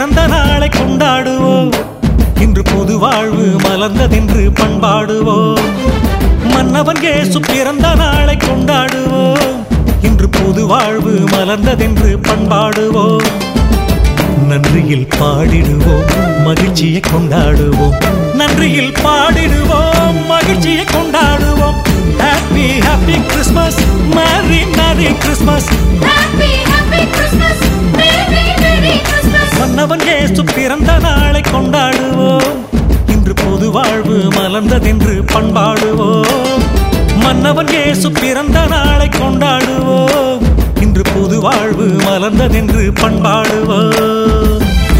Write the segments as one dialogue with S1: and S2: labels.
S1: பிறந்த நாளை கொண்டாடுவோம் இன்று புது வாழ்வு மலர்ந்ததென்று பண்பாடுவோம் மன்னவன் இயேசு பிறந்த நாளை கொண்டாடுவோம் இன்று புது வாழ்வு மலர்ந்ததென்று பண்பாடுவோம் நன்றியில் பாடிடுவோம் மகிழ்ச்சியை கொண்டாடுவோம் நன்றியில் பாடிடுவோம் மகிழ்ச்சியை கொண்டாடுவோம் happy happy Christmas merry merry Christmas
S2: Happy, happy Christmas. Merry, Merry Christmas.
S1: மன்னவன் இயேசு பிறந்த நாளை கொண்டாடுவோம் இன்று பொது வாழ்வு மலர்ந்ததென்று பண்பாடுவோம் மன்னவன் இயேசு பிறந்த நாளை கொண்டாடுவோம் இன்று புது வாழ்வு மலர்ந்ததென்று பண்பாடுவோம்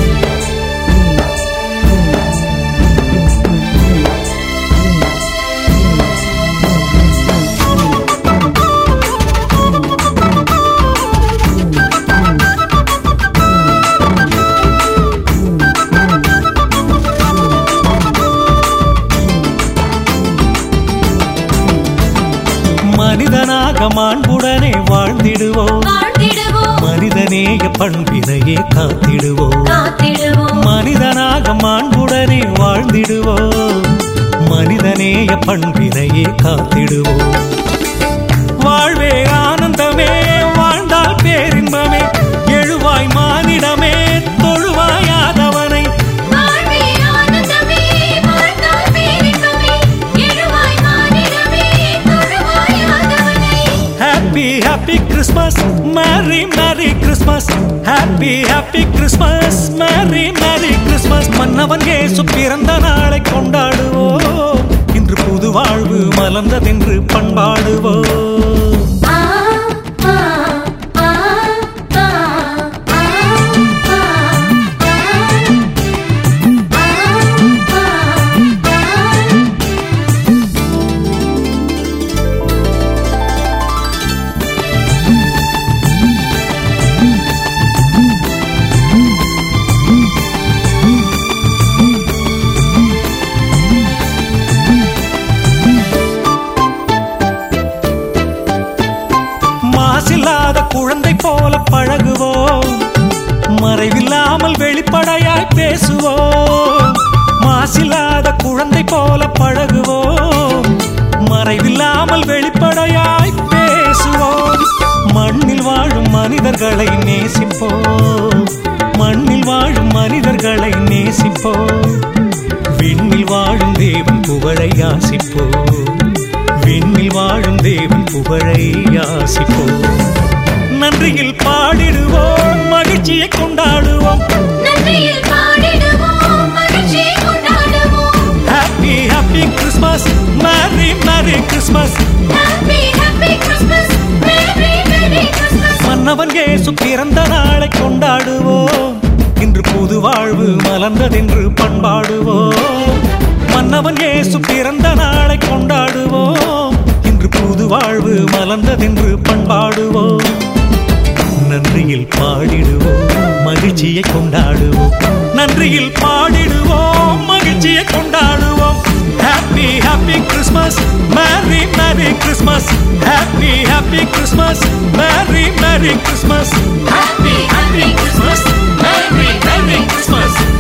S1: மனிதனாக மாண்புடனே வாழ்ந்திடுவோம்
S2: வாழ்ந்திடுவோம்,
S1: மனிதநேய பண்பினையே காத்திடுவோம்
S2: காத்திடுவோம்.
S1: மனிதனாக மாண்புடனே வாழ்ந்திடுவோம் மனிதநேய பண்பினையே காத்திடுவோம் வாழ்வே ஆனந்தமே வாழ்ந்தால் பேரின்பமே எழுவாய் மானிடமே தொழுவாயாதவனை
S2: வாழ்வே ஆனந்தமே, வாழ்ந்தால் பேரின்பமே. எழுவாய் மானிடமே, தொழுவாய் ஆதவனை.
S1: Happy happy Christmas merry merry Christmas happy happy Christmas merry merry Christmas மன்னவன் இயேசு பிறந்த நாளை கொண்டாடுவோம் இன்று புது வாழ்வு மலர்ந்ததென்று பண்பாடுவோம்
S2: ஆ, ஆ, ஆ, ஆ, ஆ, ஆ, ஆ, ஆ, ஆ.
S1: மாசில்லாத குழந்தை போல பழகுவோம் மறைவில்லாமல் வெளிப்படையாய் பேசுவோம் மாசில்லாத குழந்ை போல பழகுவோம் மறைவில்லாமல் வெளிப்படையாய் பேசுவோம் மண்ணில் வாழும் மனிதர்களை நேசிப்போம் மண்ணில் வாழும் மனிதர்களை நேசிப்போம் விண்ணில் வாழும் தேவன் புகழை யாசிப்போம் விண்ணில் வாழும் தேவன் புகழை யாசிப்போம் நன்றியில் பாடிடுவோம் மகிழ்ச்சியை கொண்டாடுவோம்
S2: நன்றியில் பாடிடுவோம், மகிழ்ச்சியை கொண்டாடுவோம்.
S1: Happy happy Christmas merry merry Christmas
S2: Happy, happy Christmas. Merry, Merry Christmas.
S1: மன்னவன் இயேசு பிறந்த நாளை கொண்டாடுவோம் இன்று புது வாழ்வு மலர்ந்ததென்று பண்பாடுவோம் மன்னவன் இயேசு பிறந்த நாளை கொண்டாடுவோம் இன்று புது வாழ்வு மலர்ந்ததென்று பண்பாடுவோம் நன்றியில் பாடிடுவோம் மகிழ்ச்சியை கொண்டாடுவோம் நன்றியில் பாடிடுவோம் மகிழ்ச்சியை கொண்டாடுவோம் happy happy Christmas merry merry Christmas happy happy Christmas merry merry Christmas happy happy Christmas merry merry Christmas